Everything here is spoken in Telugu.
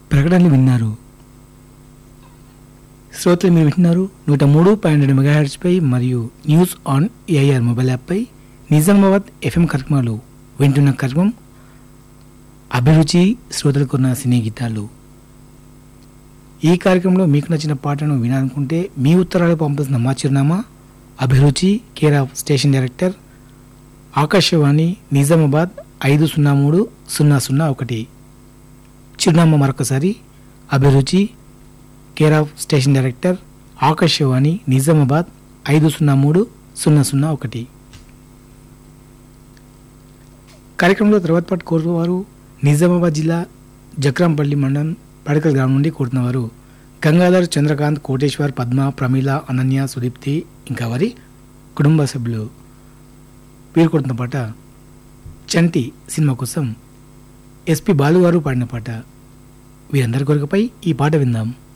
ప్రకటనలు విన్నారు శ్రోతలు మీరు వింటున్నారు నూట మూడు పాయింట్ రెండు మెగాహెర్ట్స్పై మరియు న్యూస్ ఆన్ ఏఐఆర్ మొబైల్ యాప్పై నిజామాబాద్ ఎఫ్ఎం కార్యక్రమాలు వింటున్న కార్యక్రమం అభిరుచి శ్రోతలకున్న సినీ గీతాలు ఈ కార్యక్రమంలో మీకు నచ్చిన పాటను వినాలనుకుంటే మీ ఉత్తరాలు పంపాల్సిన మా చిరునామా అభిరుచి care of station director Akashvani Nizamabad ఐదు సున్నా మూడు సున్నా సున్నా ఒకటి చిరునామా మరొకసారి అభిరుచి care of station director Akashvani Nizamabad ఐదు సున్నా మూడు సున్నా సున్నా ఒకటి కార్యక్రమంలో తర్వాత పాటు కోరువారు నిజామాబాద్ జిల్లా జక్రాంపల్లి మండలం పడకల్ గ్రామం నుండి కోరుతున్నవారు గంగాధర్ చంద్రకాంత్ కోటేశ్వర్ పద్మ ప్రమీల అనన్య సుదీప్తి ఇంకా వారి కుటుంబ సభ్యులు వీరు కొడుతున్న పాట చంటి సినిమా కోసం ఎస్పి బాలు గారు పాడిన పాట వీరందరి కొరకుపై ఈ పాట విందాం